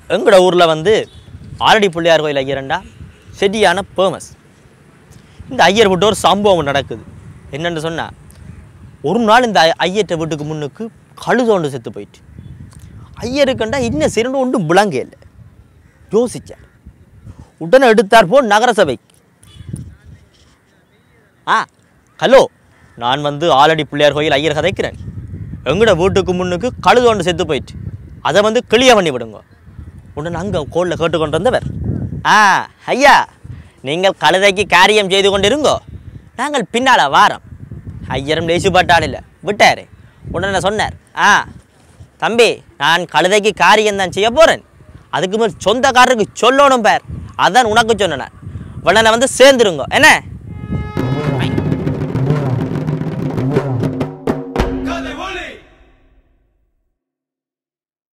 எங்களோட ஊரில் வந்து ஆலடி பிள்ளையார் கோயில் ஐயரண்டா செடியான பேமஸ் இந்த ஐயர் விட்டு ஒரு சம்பவம் நடக்குது என்னென்னு சொன்னால் ஒரு நாள் இந்த ஐ- ஐயர்ட்ட வீட்டுக்கு முன்னுக்கு கழுதோண்டு செத்து போயிட்டு ஐயருக்கண்டா இன்னும் சிறண்டு ஒன்றும் விளங்க இல்லை யோசிச்சார் உடனே எடுத்தார் போ நகரசபை ஆ ஹலோ நான் வந்து ஆலடி பிள்ளையார் கோயில் ஐயர் கதைக்கிறேன் எங்கட வீட்டுக்கு முன்னுக்கு கழுதோண்டு செத்து போயிட்டு அதை வந்து கிளிய பண்ணி விடுங்க உடனே அங்கே கோளில் கேட்டுக்கொண்டு வந்தவர் ஆ ஐயா நீங்கள் கழுதைக்கு காரியம் செய்து கொண்டிருங்கோ நாங்கள் பின்னால் வாரம் ஐயரும் லேசுப்பட்டால் இல்லை விட்டாரு உடனே சொன்னார் ஆ தம்பி நான் கழுதைக்கு காரியம் தான் செய்ய போகிறேன் அதுக்கு மேல் சொந்தக்காரருக்கு சொல்லணும் பேர் அதான் உனக்கு சொன்னேன் உடனே வந்து சேர்ந்துருங்க என்ன